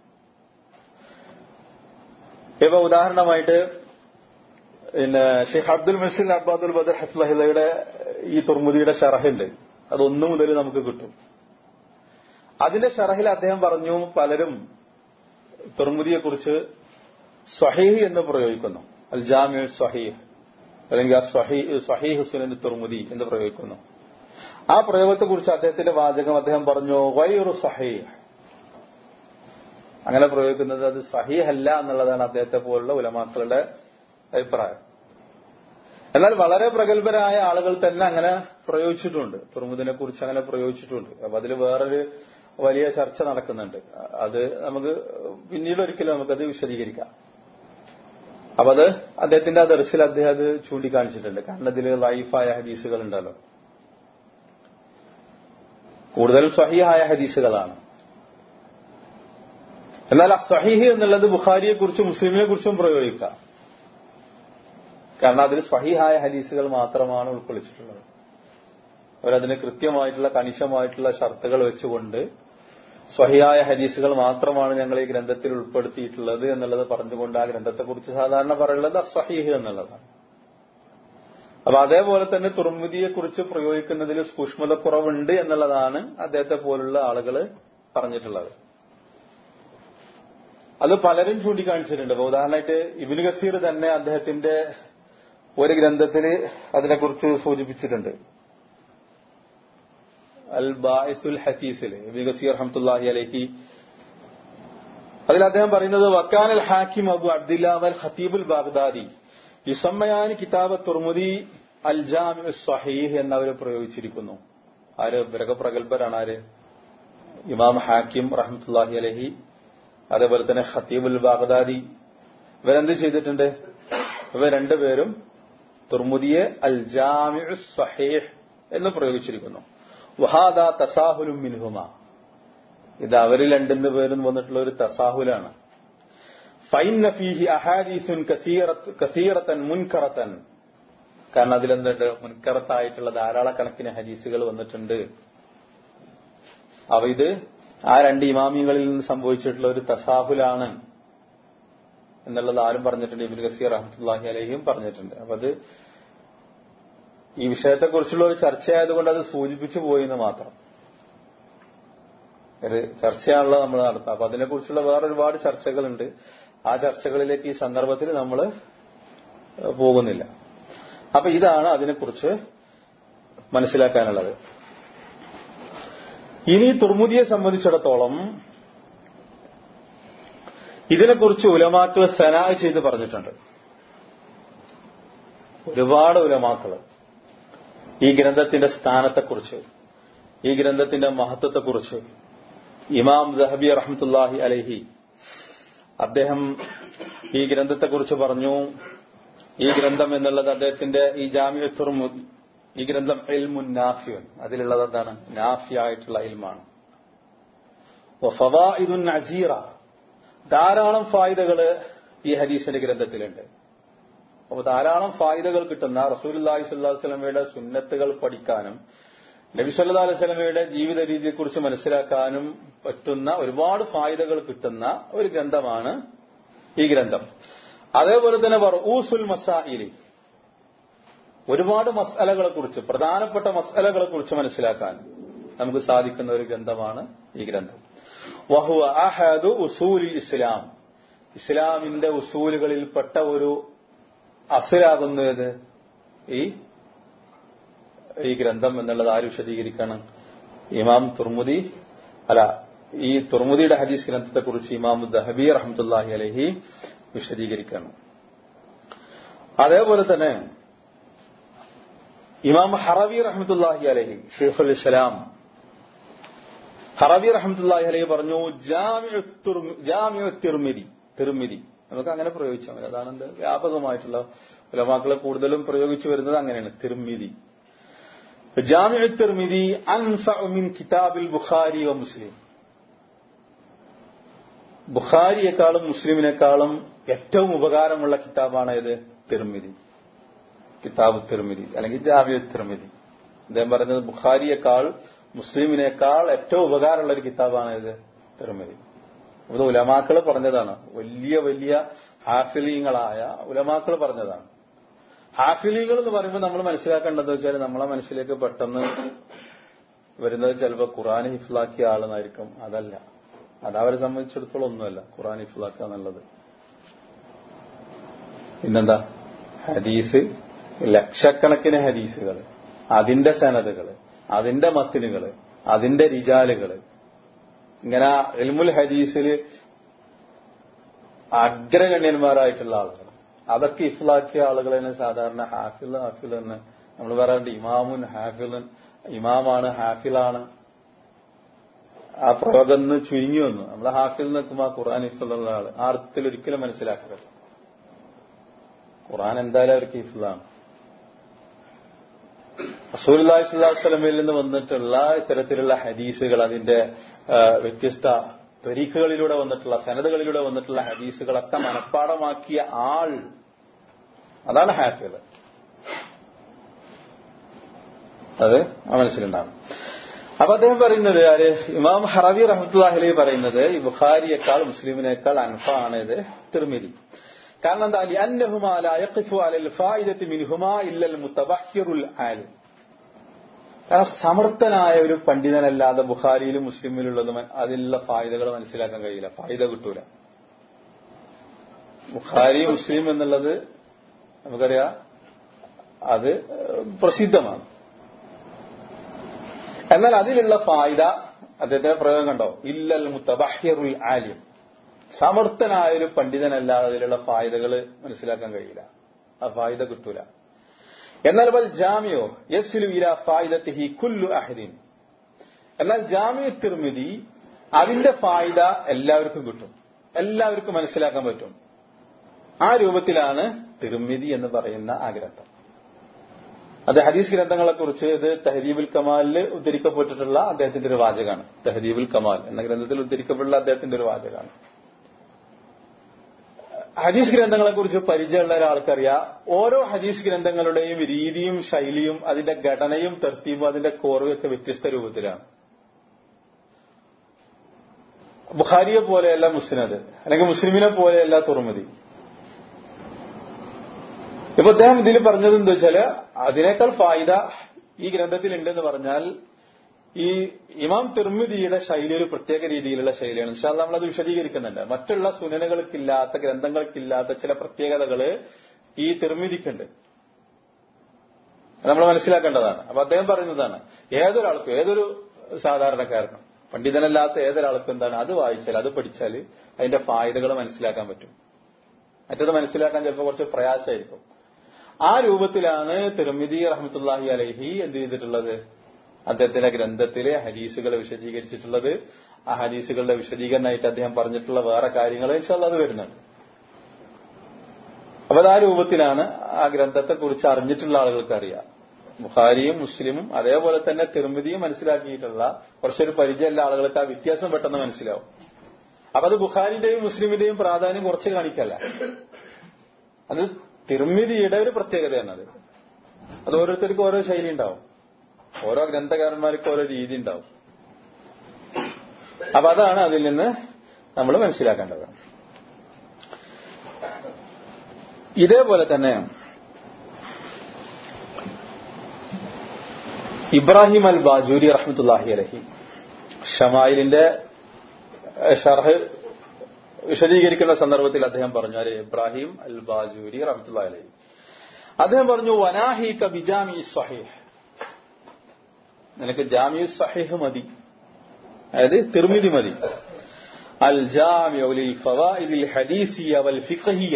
ഇപ്പൊ ഉദാഹരണമായിട്ട് പിന്നെ ഷെയ്ഖ് അബ്ദുൽ മസീൽ അബ്ബാദുൽ ബദർ ഹസ്ലഹിലയുടെ ഈ തുർമുദിയുടെ ഷറഹുണ്ട് അത് ഒന്നു മുതൽ നമുക്ക് കിട്ടും അതിന്റെ ഷറഹിൽ അദ്ദേഹം പറഞ്ഞു പലരും തുർമുദിയെ കുറിച്ച് സ്വഹീഹ് എന്ന് പ്രയോഗിക്കുന്നു അൽ ജാമ്യ സ്വഹീഹ് അല്ലെങ്കിൽ സ്വഹീഹ് സുനൻ തുർമുദി എന്ന് പ്രയോഗിക്കുന്നു ആ പ്രയോഗത്തെക്കുറിച്ച് അദ്ദേഹത്തിന്റെ വാചകം അദ്ദേഹം പറഞ്ഞു വൈറു സഹീഹ് അങ്ങനെ പ്രയോഗിക്കുന്നത് അത് സഹീഹ് അല്ല എന്നുള്ളതാണ് അദ്ദേഹത്തെ പോലുള്ള ഉലമാക്കളുടെ അഭിപ്രായം എന്നാൽ വളരെ പ്രഗത്ഭരായ ആളുകൾ തന്നെ അങ്ങനെ പ്രയോഗിച്ചിട്ടുണ്ട് തുറമുദിനെ കുറിച്ച് അങ്ങനെ പ്രയോഗിച്ചിട്ടുണ്ട് അപ്പൊ അതിൽ വേറൊരു വലിയ ചർച്ച നടക്കുന്നുണ്ട് അത് നമുക്ക് പിന്നീട് ഒരിക്കലും നമുക്കത് വിശദീകരിക്കാം അപ്പൊ അത് അദ്ദേഹത്തിന്റെ ആ ദർശിൽ അദ്ദേഹം അത് ചൂണ്ടിക്കാണിച്ചിട്ടുണ്ട് കാരണം ഇതിൽ ലൈഫായ ഹദീസുകൾ ഉണ്ടല്ലോ കൂടുതൽ സ്വഹീഹായ ഹദീസുകളാണ് എന്നാൽ ആ സ്വഹീഹ് എന്നുള്ളത് ബുഖാരിയെ കുറിച്ചും മുസ്ലിമിനെ കുറിച്ചും പ്രയോഗിക്കാം കാരണം അതിൽ സ്വഹീഹായ ഹദീസുകൾ മാത്രമാണ് ഉൾക്കൊള്ളിച്ചിട്ടുള്ളത് അവരതിന് കൃത്യമായിട്ടുള്ള കണിശമായിട്ടുള്ള ഷർത്തുകൾ വെച്ചുകൊണ്ട് സ്വഹിയായ ഹദീസുകൾ മാത്രമാണ് ഞങ്ങൾ ഈ ഗ്രന്ഥത്തിൽ ഉൾപ്പെടുത്തിയിട്ടുള്ളത് എന്നുള്ളത് പറഞ്ഞുകൊണ്ട് ആ ഗ്രന്ഥത്തെക്കുറിച്ച് സാധാരണ പറയുന്നത് അസ്വഹീഹ് എന്നുള്ളതാണ് അപ്പൊ അതേപോലെ തന്നെ തുർമുദിയെക്കുറിച്ച് പ്രയോഗിക്കുന്നതിൽ സൂക്ഷ്മതക്കുറവുണ്ട് എന്നുള്ളതാണ് അദ്ദേഹത്തെ പോലുള്ള ആളുകൾ പറഞ്ഞിട്ടുള്ളത് അത് പലരും ചൂണ്ടിക്കാണിച്ചിട്ടുണ്ട് അപ്പൊ ഉദാഹരണമായിട്ട് ഇബിന് ഗസീർ തന്നെ അദ്ദേഹത്തിന്റെ ഒരു ഗ്രന്ഥത്തിൽ അതിനെക്കുറിച്ച് സൂചിപ്പിച്ചിട്ടുണ്ട് അൽ ബാഇസുൽ ഹസീസിൽ ഇബിൻ ഗസീർ റഹ്മത്തുള്ളാഹി അലൈഹി അതിൽ അദ്ദേഹം പറയുന്നത് വക്കാൻ അൽ ഹാക്കിം അബു അബ്ദില്ല വൽ ഖത്തീബുൽ ബാഗ്ദാദി യുസമ്മയാൻ കിതാബ് തുർമുദി അൽ ജാമി സ്വഹീഹ് എന്നവർ പ്രയോഗിച്ചിരിക്കുന്നു ആര് ഇവരൊക്കെ പ്രഗത്ഭരാണ് ആര് ഇമാം ഹാക്കിം റഹ്മത്തുള്ളാഹി അലഹി അതേപോലെ തന്നെ ഖത്തീബുൽ ബാഗ്ദാദി ഇവരെന്ത് ചെയ്തിട്ടുണ്ട് ഇവർ രണ്ടുപേരും തുർമുദിയെ അൽ ജാമി സ്വഹീഹ് എന്ന് പ്രയോഗിച്ചിരിക്കുന്നു വഹാദ തസാഹുലും മിൻഹുമ ഇത് അവരിൽ രണ്ടിന്ന് പേരും വന്നിട്ടുള്ള ഒരു തസാഹുലാണ് ഫൈന ഫീഹി അഹാദീസുൻ കസീറത്തൻ മുൻകറത്തൻ കാരണം അതിലെന്തുണ്ട് മുൻകറത്തായിട്ടുള്ള ധാരാളക്കണക്കിന് ഹദീസുകൾ വന്നിട്ടുണ്ട് അവ ഇത് ആ രണ്ട് ഇമാമിയങ്ങളിൽ നിന്ന് സംഭവിച്ചിട്ടുള്ള ഒരു തസാഹുലാണ് എന്നുള്ളത് ആരും പറഞ്ഞിട്ടുണ്ട് ഇബിൻ ഗസീർ റഹ്മത്തുല്ലാഹി അലഹിയും പറഞ്ഞിട്ടുണ്ട് അപ്പൊ അത് ഈ വിഷയത്തെക്കുറിച്ചുള്ള ഒരു ചർച്ചയായതുകൊണ്ട് അത് സൂചിപ്പിച്ചു പോയി എന്ന് മാത്രം ഒരു ചർച്ചയാണല്ലോ നമ്മൾ നടത്തുക അപ്പൊ അതിനെക്കുറിച്ചുള്ള വേറെ ഒരുപാട് ചർച്ചകളുണ്ട് ആ ചർച്ചകളിലേക്ക് ഈ സന്ദർഭത്തിൽ നമ്മൾ പോകുന്നില്ല അപ്പൊ ഇതാണ് അതിനെക്കുറിച്ച് മനസ്സിലാക്കാനുള്ളത് ഇനി തുർമുദിയെ സംബന്ധിച്ചിടത്തോളം ഇതിനെക്കുറിച്ച് ഉലമാക്കൾ സനാ ചെയ്ത് പറഞ്ഞിട്ടുണ്ട് ഒരുപാട് ഉലമാക്കൾ ഈ ഗ്രന്ഥത്തിന്റെ സ്ഥാനത്തെക്കുറിച്ച് ഈ ഗ്രന്ഥത്തിന്റെ മഹത്വത്തെക്കുറിച്ച് ഇമാം ദഹബി റഹ്മത്തുല്ലാഹി അലഹി അദ്ദേഹം ഈ ഗ്രന്ഥത്തെക്കുറിച്ച് പറഞ്ഞു ഈ ഗ്രന്ഥം എന്നുള്ളത് അദ്ദേഹത്തിന്റെ ഈ ജാമ്യ തുർമുദി ഈ ഗ്രന്ഥം ഇൽമുൻ നാഫിയുൻ അതിലുള്ളത് എന്താണ് നാഫിയായിട്ടുള്ള ഇൽമാണ് ഫവായിദുൻ അസീറ ധാരാളം ഫായിദകള് ഈ ഹദീസിന്റെ ഗ്രന്ഥത്തിലുണ്ട് അപ്പോൾ ധാരാളം ഫായിദകൾ കിട്ടുന്ന റസൂലി സ്വല്ലാസ്ലമയുടെ സുന്നത്തുകൾ പഠിക്കാനും നബി സല്ലാ അലൈഹി സ്വലമയുടെ ജീവിത രീതിയെക്കുറിച്ച് മനസ്സിലാക്കാനും പറ്റുന്ന ഒരുപാട് ഫായിദകൾ കിട്ടുന്ന ഒരു ഗ്രന്ഥമാണ് ഈ ഗ്രന്ഥം അതേപോലെ തന്നെ ഊസുൽ മസായിലി ഒരുപാട് മസാലകളെ കുറിച്ച് പ്രധാനപ്പെട്ട മസാലകളെ കുറിച്ച് മനസ്സിലാക്കാൻ നമുക്ക് സാധിക്കുന്ന ഒരു ഗ്രന്ഥമാണ് ഈ ഗ്രന്ഥം വഹുവ അഹദു ഉസൂലി ഇസ്ലാം ഇസ്ലാമിന്റെ ഉസൂലുകളിൽപ്പെട്ട ഒരു അസുരാകുന്നത് ഈ ഈ ഗ്രന്ഥം എന്നുള്ളത് ആര് വിശദീകരിക്കണം ഇമാം തുർമുദി അല്ല ഈ തുർമുദിയുടെ ഹദീസ് ഗ്രന്ഥത്തെക്കുറിച്ച് ഇമാം ദഹബി റഹമത്തുല്ലാഹി അലഹി വിശദീകരിക്കണം അതേപോലെ തന്നെ ഇമാം ഹറവി റഹമത്തുല്ലാഹി അലഹി ഷെയ്ഖുൽ ഇസ്ലാം ഹറവി റഹമത്തുല്ലാഹി അലഹി പറഞ്ഞു ജാമ്യ തിർമിതി തിർമിതി നമുക്ക് അങ്ങനെ പ്രയോഗിച്ചാൽ മതി അതാണ് എന്ത് വ്യാപകമായിട്ടുള്ള ഉലമാക്കളെ കൂടുതലും പ്രയോഗിച്ചു വരുന്നത് അങ്ങനെയാണ് തിർമിതി ജാമ്യ തിർമിതി അൻഫിൻ കിതാബിൽ ബുഖാരി വ മുസ്ലിം ബുഖാരിയെക്കാളും മുസ്ലിമിനേക്കാളും ഏറ്റവും ഉപകാരമുള്ള കിതാബാണ് ഇത് തിർമിതി കിതാബ് തിർമിതി അല്ലെങ്കിൽ ജാമ്യ തിർമിതി അദ്ദേഹം പറഞ്ഞത് ബുഖാരിയേക്കാൾ മുസ്ലിമിനേക്കാൾ ഏറ്റവും ഉപകാരമുള്ള ഒരു കിതാബാണ് ഇത് തിർമിതി ഇത് ഉലമാക്കൾ പറഞ്ഞതാണ് വലിയ വലിയ ഹാഫിലീങ്ങളായ ഉലമാക്കൾ പറഞ്ഞതാണ് ഹാഫിലികൾ എന്ന് പറയുമ്പോൾ നമ്മൾ മനസ്സിലാക്കേണ്ടത് വെച്ചാൽ നമ്മളെ മനസ്സിലേക്ക് പെട്ടെന്ന് വരുന്നത് ചിലപ്പോൾ ഖുറാൻ ഹിഫ്ലാക്കിയ ആളെന്നായിരിക്കും അതല്ല അത് അവരെ സംബന്ധിച്ചിടത്തോളം ഒന്നുമല്ല ഖുറാൻ ഹിഫ്ലാക്കുക എന്നുള്ളത് പിന്നെന്താ ഹദീസ് ലക്ഷക്കണക്കിന് ഹദീസുകൾ അതിന്റെ സനതുകൾ അതിന്റെ മത്തിനുകൾ അതിന്റെ റിജാലുകൾ ഇങ്ങനെ എൽമുൽ ഹദീസിൽ അഗ്രഗണ്യന്മാരായിട്ടുള്ള ആളുകൾ അതൊക്കെ ഇഫ്ലാക്കിയ ആളുകളെ സാധാരണ ഹാഫിൽ ഹാഫിൽ എന്ന് നമ്മൾ പറയാറുണ്ട് ഇമാമുൻ ഹാഫിലൻ ഇമാമാണ് ഹാഫിലാണ് ആ പ്രയോഗം ഒന്ന് ചുരുങ്ങി വന്നു നമ്മൾ ഹാഫിൽ നിൽക്കുമ്പോൾ ആ ഖുർആൻ ഇഫുള്ള ആള് ആ അർത്ഥത്തിൽ ഒരിക്കലും മനസ്സിലാക്കരുത് ഖുർആൻ എന്തായാലും അവർക്ക് ഇഫുള്ളാണ് റസൂലി സ്വലാസ്ലമിൽ നിന്ന് വന്നിട്ടുള്ള ഇത്തരത്തിലുള്ള ഹദീസുകൾ അതിന്റെ വ്യത്യസ്ത ത്വരീഖുകളിലൂടെ വന്നിട്ടുള്ള സനതകളിലൂടെ വന്നിട്ടുള്ള ഹദീസുകളൊക്കെ മനഃപ്പാടമാക്കിയ ആൾ അതാണ് ഹാഫിദ് അത് ആ മനസ്സിലുണ്ടാകും അപ്പൊ അദ്ദേഹം പറയുന്നത് ആര് ഇമാം ഹറവി റഹ്മത്തുല്ലാഹലി പറയുന്നത് ഈ ബുഖാരിയേക്കാൾ മുസ്ലിമിനേക്കാൾ അൻഫാണ് ഇത് തിർമിതി കാരണം എന്താ കാരണം സമർത്ഥനായ ഒരു പണ്ഡിതനല്ലാതെ ബുഖാരിയിലും മുസ്ലിമിലുള്ളതും അതിലുള്ള ഫായിദകൾ മനസ്സിലാക്കാൻ കഴിയില്ല ഫായിദ കിട്ടൂല ബുഖാരി മുസ്ലിം എന്നുള്ളത് നമുക്കറിയാം അത് പ്രസിദ്ധമാണ് എന്നാൽ അതിലുള്ള ഫായിദ അദ്ദേഹത്തിന്റെ പ്രയോഗം കണ്ടോ ഇല്ലൽ മുത്തബഹിറുൽ ആലിം സമർത്ഥനായ ഒരു പണ്ഡിതനല്ലാതെ അതിലുള്ള ഫായിദകൾ മനസ്സിലാക്കാൻ കഴിയില്ല ആ ഫായിദ കിട്ടൂല എന്നാൽ വൽ ജാമിയോ യസ്ലു ഇല ഫായിദത്തിഹി കുല്ലു അഹദീൻ എന്നാൽ ജാമിയ തിർമിതി അതിന്റെ ഫായിദ എല്ലാവർക്കും കിട്ടും എല്ലാവർക്കും മനസ്സിലാക്കാൻ പറ്റും ആ രൂപത്തിലാണ് തിർമിതി എന്ന് പറയുന്ന ആ ഗ്രന്ഥം അത് ഹദീസ് ഗ്രന്ഥങ്ങളെ കുറിച്ച് ഇത് തെഹദീബുൽ കമാലിൽ ഉദ്ധരിക്കപ്പെട്ടിട്ടുള്ള അദ്ദേഹത്തിന്റെ ഒരു വാചകമാണ് തെഹദീബുൽ കമാൽ എന്ന ഗ്രന്ഥത്തിൽ ഉദ്ധരിക്കപ്പെട്ടുള്ള അദ്ദേഹത്തിന്റെ ഒരു വാചകമാണ് ഹദീസ് ഗ്രന്ഥങ്ങളെ കുറിച്ച് പരിചയമുള്ള ഒരാൾക്കറിയാം ഓരോ ഹദീസ് ഗ്രന്ഥങ്ങളുടെയും രീതിയും ശൈലിയും അതിന്റെ ഘടനയും തർത്തീബും അതിന്റെ കോറുമൊക്കെ വ്യത്യസ്ത രൂപത്തിലാണ് ബുഖാരിയെ പോലെയല്ല മുസ്നദ് അല്ലെങ്കിൽ മുസ്ലിമിനെ പോലെയല്ല തുറമതി ഇപ്പൊ അദ്ദേഹം ഇതിൽ പറഞ്ഞത് എന്താ വെച്ചാല് അതിനേക്കാൾ ഫായിദ ഈ ഗ്രന്ഥത്തിൽ ഉണ്ടെന്ന് പറഞ്ഞാൽ ഈ ഇമാം തിർമിതിയുടെ ശൈലി ഒരു പ്രത്യേക രീതിയിലുള്ള ശൈലിയാണ് പക്ഷെ അത് നമ്മളത് വിശദീകരിക്കുന്നുണ്ട് മറ്റുള്ള സുനനകൾക്കില്ലാത്ത ഗ്രന്ഥങ്ങൾക്കില്ലാത്ത ചില പ്രത്യേകതകള് ഈ തിർമിതിക്കുണ്ട് നമ്മൾ മനസ്സിലാക്കേണ്ടതാണ് അപ്പൊ അദ്ദേഹം പറയുന്നതാണ് ഏതൊരാൾക്കും ഏതൊരു സാധാരണക്കാരനും പണ്ഡിതനല്ലാത്ത ഏതൊരാൾക്കും എന്താണ് അത് വായിച്ചാൽ അത് പഠിച്ചാൽ അതിന്റെ ഫായതകൾ മനസ്സിലാക്കാൻ പറ്റും മറ്റത് മനസ്സിലാക്കാൻ ചിലപ്പോൾ കുറച്ച് പ്രയാസമായിരിക്കും ആ രൂപത്തിലാണ് തിരുമിതി റഹ്മത്തുല്ലാഹി അലഹി എന്ത് ചെയ്തിട്ടുള്ളത് അദ്ദേഹത്തിന്റെ ഗ്രന്ഥത്തിലെ ഹദീസുകൾ വിശദീകരിച്ചിട്ടുള്ളത് ആ ഹദീസുകളുടെ വിശദീകരണമായിട്ട് അദ്ദേഹം പറഞ്ഞിട്ടുള്ള വേറെ കാര്യങ്ങൾ ഇൻഷാല്ല അത് വരുന്നുണ്ട് അപ്പൊ അത് ആ രൂപത്തിലാണ് ആ ഗ്രന്ഥത്തെ കുറിച്ച് അറിഞ്ഞിട്ടുള്ള ആളുകൾക്ക് അറിയാം ബുഖാരിയും മുസ്ലിമും അതേപോലെ തന്നെ തിരുമതിയും മനസ്സിലാക്കിയിട്ടുള്ള കുറച്ചൊരു പരിചയമുള്ള ആളുകൾക്ക് ആ വ്യത്യാസം പെട്ടെന്ന് മനസ്സിലാവും അപ്പൊ അത് ബുഖാരിന്റെയും മുസ്ലിമിന്റെയും പ്രാധാന്യം കുറച്ച് കാണിക്കല്ല അത് തിരുമിതിയുടെ ഒരു പ്രത്യേകതയാണ് അത് അത് ഓരോരുത്തർക്കും ഓരോ ശൈലി ഉണ്ടാവും ഓരോ ഗ്രന്ഥകാരന്മാർക്കും ഓരോ രീതി ഉണ്ടാവും അപ്പൊ അതാണ് അതിൽ നിന്ന് നമ്മൾ മനസ്സിലാക്കേണ്ടത് ഇതേപോലെ തന്നെ ഇബ്രാഹിം അൽ ബാജൂരി റഹ്മത്തുല്ലാഹി അലഹി ഷമായിലിന്റെ ഷർഹ് വിശദീകരിക്കുന്ന സന്ദർഭത്തിൽ അദ്ദേഹം പറഞ്ഞു അല്ലെ ഇബ്രാഹിം അൽ ബാജൂരി റഹ്മത്തുല്ലാഹി അലഹി അദ്ദേഹം പറഞ്ഞു വനാഹിക ബിജാമി സഹീഹ് നിനക്ക് ജാമി സഹീഹ് മതി അതായത് തിർമിതി മതി അൽ ജാമിഉൽ ഫവായിദിൽ ഹദീസിയ വൽ ഫിഖഹിയ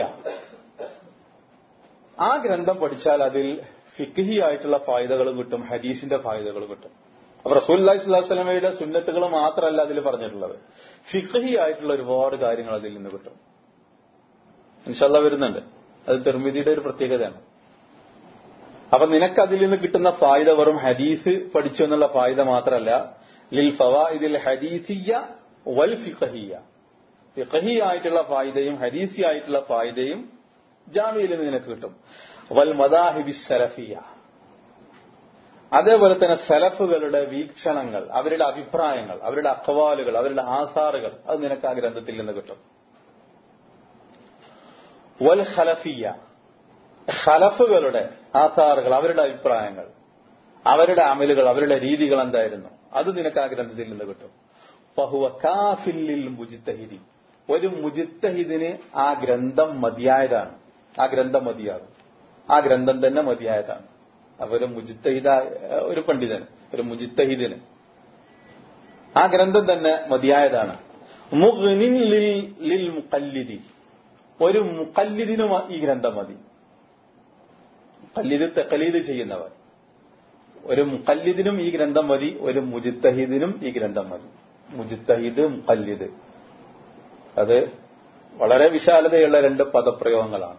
ആ ഗ്രന്ഥം പഠിച്ചാൽ അതിൽ ഫിഖഹി ആയിട്ടുള്ള ഫായുതകളും കിട്ടും ഹദീസിന്റെ ഫായുതകളും കിട്ടും അപ്പൊ റസൂല്ലി സ്വലാസ്ലമയുടെ സുന്നത്തുകൾ മാത്രമല്ല അതിൽ പറഞ്ഞിട്ടുള്ളത് ഫിഖഹി ആയിട്ടുള്ള ഒരുപാട് കാര്യങ്ങൾ അതിൽ നിന്ന് കിട്ടും ഇൻഷല്ല വരുന്നുണ്ട് അത് തെർമിതിയുടെ ഒരു പ്രത്യേകതയാണ് അപ്പൊ നിനക്ക് അതിൽ നിന്ന് കിട്ടുന്ന ഫായുത വെറും ഹദീസ് പഠിച്ചു എന്നുള്ള ഫായുത മാത്രമല്ല ലിൽ ഫവാഇദിൽ ഹദീസിയ വൽ ഫിഖഹിയ ഫിഖഹി ആയിട്ടുള്ള ഫായുതയും ഹദീസി ആയിട്ടുള്ള ഫായുതയും ജാമ്യയിൽ നിന്ന് നിനക്ക് കിട്ടും വൽ മദാഹിബി സലഫിയ അതേപോലെ തന്നെ സലഫുകളുടെ വീക്ഷണങ്ങൾ അവരുടെ അഭിപ്രായങ്ങൾ അവരുടെ അഖവാലുകൾ അവരുടെ ആസാറുകൾ അത് നിനക്ക് ആ ഗ്രന്ഥത്തിൽ നിന്ന് കിട്ടും വൽ ഖലഫിയ ഖലഫുകളുടെ ആസാറുകൾ അവരുടെ അഭിപ്രായങ്ങൾ അവരുടെ അമലുകൾ അവരുടെ രീതികൾ എന്തായിരുന്നു അത് നിനക്ക് ആ ഗ്രന്ഥത്തിൽ നിന്ന് കിട്ടും ഫഹുവ കാഫില്ലിൽ മുജിത്തഹിദി ഒരു മുജിത്തഹിദിന് ആ ഗ്രന്ഥം മതിയായതാണ് ആ ഗ്രന്ഥം മതിയാകും ആ ഗ്രന്ഥം തന്നെ മതിയായതാണ് അപ്പൊ ഒരു മുജിത്തഹിദ ഒരു പണ്ഡിതന് ഒരു മുജിത്തഹിദിന് ആ ഗ്രന്ഥം തന്നെ മതിയായതാണ് മുഗ്നിൻ ലിൽ- ലിൽ മുഖല്ലിദി ഒരു മുഖല്ലിദിനും ഈ ഗ്രന്ഥം മതി മുഖല്ലിദ് തെക്കലീദ് ചെയ്യുന്നവർ ഒരു മുഖല്ലിദിനും ഈ ഗ്രന്ഥം മതി ഒരു മുജിത്തഹിദിനും ഈ ഗ്രന്ഥം മതി മുജിത്തഹിദ് മുഖല്ലിദ് അത് വളരെ വിശാലതയുള്ള രണ്ട് പദപ്രയോഗങ്ങളാണ്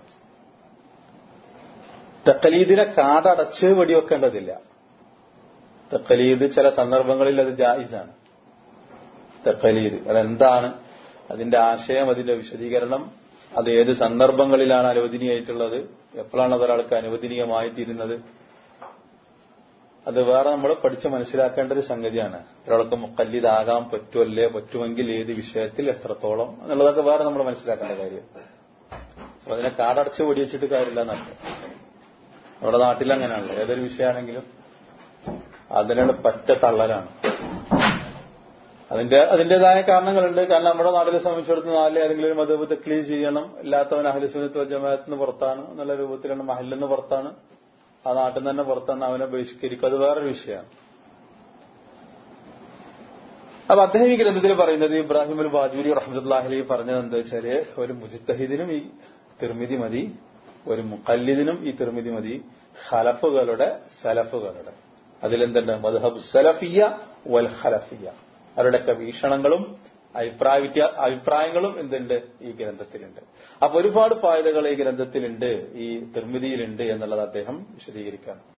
തെക്കലീദിനെ കാടടച്ച് വെടിവെക്കേണ്ടതില്ല തെക്കലീദ് ചില സന്ദർഭങ്ങളിൽ അത് ജായിസാണ് തെക്കലീദ് അതെന്താണ് അതിന്റെ ആശയം അതിന്റെ വിശദീകരണം അത് ഏത് സന്ദർഭങ്ങളിലാണ് അനുവദനീയായിട്ടുള്ളത് എപ്പോഴാണ് അത് ഒരാൾക്ക് അനുവദനീയമായി തീരുന്നത് അത് വേറെ നമ്മൾ പഠിച്ച് മനസ്സിലാക്കേണ്ട ഒരു സംഗതിയാണ് ഒരാൾക്ക് മുക്കല്ലിതാകാൻ പറ്റുമല്ലേ പറ്റുമെങ്കിൽ ഏത് വിഷയത്തിൽ എത്രത്തോളം എന്നുള്ളതൊക്കെ വേറെ നമ്മൾ മനസ്സിലാക്കേണ്ട കാര്യം അപ്പൊ അതിനെ കാടടച്ച് വെടിവെച്ചിട്ട് കാര്യമില്ല എന്നർത്ഥം നമ്മുടെ നാട്ടിൽ അങ്ങനെയാണല്ലോ ഏതൊരു വിഷയമാണെങ്കിലും അതിനോട് പറ്റ തള്ളലാണ് അതിന്റെ അതിന്റേതായ കാരണങ്ങളുണ്ട് കാരണം നമ്മുടെ നാട്ടിലെ സംബന്ധിച്ചിടത്തോളം നാലിൽ ഏതെങ്കിലും ഒരു മതബ് തെക്ലീസ് ചെയ്യണം ഇല്ലാത്തവൻ അഹ്ലുസുനത്ത് ജമാഅത്തിന് പുറത്താണ് എന്നുള്ള രൂപത്തിലാണ് മഹലിന്ന് പുറത്താണ് ആ നാട്ടിൽ നിന്ന് തന്നെ പുറത്താണ് അവനെ ബഹിഷ്കരിക്കും അത് വേറൊരു വിഷയമാണ് അപ്പൊ അദ്ദേഹം ഈ ഗ്രന്ഥത്തിൽ പറയുന്നത് ഇബ്രാഹിം അൽ ബാജൂരി റഹ്മത്തുല്ലാഹലി പറഞ്ഞത് എന്താ വെച്ചാല് ഒരു മുജിത്തഹിദിനും ഈ തിർമിതി മതി ഒരു മുഖല്ലിദിനും ഈ തിർമിതി മതി ഖലഫുകളുടെ സലഫുകളുടെ അതിലെന്തുണ്ട് മദ്ഹബ് സലഫിയ വൽ ഖലഫിയ അവരുടെയൊക്കെ വീക്ഷണങ്ങളും അഭിപ്രായ വ്യത്യാ അഭിപ്രായങ്ങളും എന്തുണ്ട് ഈ ഗ്രന്ഥത്തിലുണ്ട് അപ്പൊ ഒരുപാട് ഫായതകൾ ഈ ഗ്രന്ഥത്തിലുണ്ട് ഈ തിർമിതിയിലുണ്ട് എന്നുള്ളത് അദ്ദേഹം വിശദീകരിക്കുകയാണ്